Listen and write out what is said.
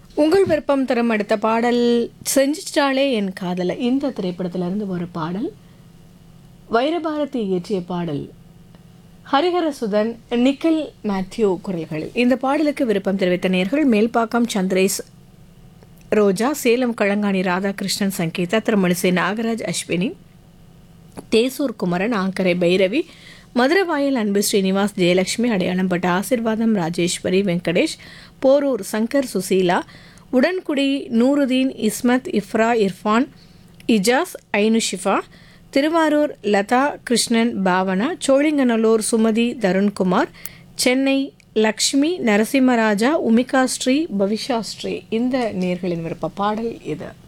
உங்கள் விருப்பம் தரும் அடுத்த பாடல் செஞ்சிட்டாலே என் காதலை இந்த திரைப்படத்திலிருந்து ஒரு பாடல் வைரபாரதி இயற்றிய பாடல் ஹரிஹரசுதன் நிக்கில் மேத்யூ குரல்களில் இந்த பாடலுக்கு விருப்பம் தெரிவித்த நேர்கள் மேல்பாக்கம் சந்திரேஸ் ரோஜா சேலம் களங்காணி ராதாகிருஷ்ணன் சங்கீதா திருமணிசை நாகராஜ் அஸ்வினி தேசூர் குமரன் ஆங்கரை பைரவி மதுரவாயல் அன்பு ஸ்ரீனிவாஸ் ஜெயலட்சுமி அடையாளம்பட்ட ஆசிர்வாதம் ராஜேஸ்வரி வெங்கடேஷ் போரூர் சங்கர் சுசீலா உடன்குடி நூருதீன் இஸ்மத் இஃப்ரா இர்ஃபான் இஜாஸ் ஐனுஷிஃபா திருவாரூர் லதா கிருஷ்ணன் பாவனா சோழிங்கநல்லூர் சுமதி தருண்குமார் சென்னை லக்ஷ்மி நரசிம்மராஜா உமிகா ஸ்ரீ பவிஷா ஸ்ரீ இந்த நேர்களின் விருப்ப பாடல் இது